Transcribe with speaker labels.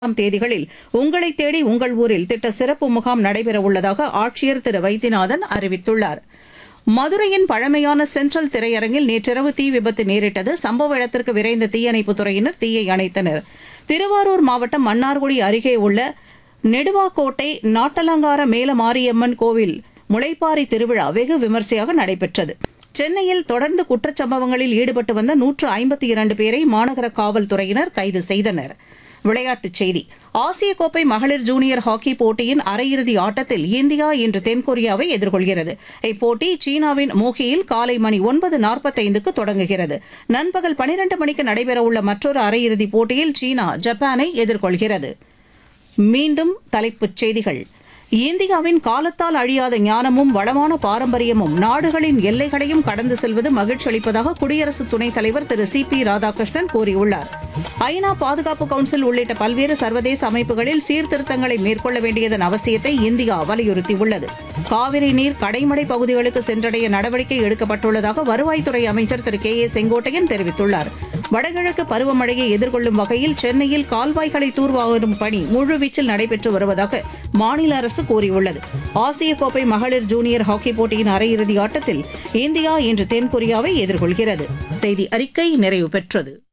Speaker 1: ஆம் தேதிகளில் உங்களை தேடி உங்கள் ஊரில் திட்ட சிறப்பு முகாம் நடைபெறவுள்ளதாக ஆட்சியர் திரு வைத்தியநாதன் அறிவித்துள்ளார் மதுரையின் பழமையான சென்ட்ரல் திரையரங்கில் நேற்றிரவு தீ விபத்து நேரிட்டது சம்பவ இடத்திற்கு விரைந்த தீயணைப்புத் துறையினர் தீயை அணைத்தனர் திருவாரூர் மாவட்டம் மன்னார்குடி அருகே உள்ள நெடுவாக்கோட்டை நாட்டலங்கார மேலமாரியம்மன் கோவில் முளைப்பாரி திருவிழா வெகு விமரிசையாக நடைபெற்றது சென்னையில் தொடர்ந்து குற்றச்சம்பவங்களில் ஈடுபட்டு வந்த நூற்று ஐம்பத்தி இரண்டு பேரை மாநகர காவல்துறையினர் கைது செய்தனர் விளையாட்டுச் செய்தி ஆசிய கோப்பை மகளிர் ஜூனியர் ஹாக்கி போட்டியின் அரையிறுதி ஆட்டத்தில் இந்தியா இன்று தென்கொரியாவை எதிர்கொள்கிறது இப்போட்டி சீனாவின் மோகியில் காலை மணி ஒன்பது நாற்பத்தைந்துக்கு தொடங்குகிறது நண்பகல் பனிரண்டு மணிக்கு நடைபெறவுள்ள மற்றொரு அரையிறுதிப் போட்டியில் சீனா ஜப்பானை எதிர்கொள்கிறது மீண்டும் தலைப்புச் செய்திகள் இந்தியாவின் காலத்தால் அழியாத ஞானமும் வளமான பாரம்பரியமும் நாடுகளின் எல்லைகளையும் கடந்து செல்வது மகிழ்ச்சி அளிப்பதாக குடியரசு துணைத் தலைவர் திரு சி பி ராதாகிருஷ்ணன் கூறியுள்ளார் ஐநா பாதுகாப்பு கவுன்சில் உள்ளிட்ட பல்வேறு சர்வதேச அமைப்புகளில் சீர்திருத்தங்களை மேற்கொள்ள வேண்டியதன் அவசியத்தை இந்தியா வலியுறுத்தியுள்ளது காவிரி நீர் கடைமடை பகுதிகளுக்கு சென்றடைய நடவடிக்கை எடுக்கப்பட்டுள்ளதாக வருவாய்த்துறை அமைச்சர் திரு கே ஏ செங்கோட்டையன் தெரிவித்துள்ளார் வடகிழக்கு பருவமழையை எதிர்கொள்ளும் வகையில் சென்னையில் கால்வாய்களை தூர்வாரும் பணி முழுவீச்சில் நடைபெற்று வருவதாக மாநில அரசு கூறியுள்ளது ஆசிய கோப்பை மகளிர் ஜூனியர் ஹாக்கி போட்டியின் அரையிறுதி ஆட்டத்தில் இந்தியா இன்று தென்கொரியாவை எதிர்கொள்கிறது செய்தி அறிக்கை நிறைவு பெற்றது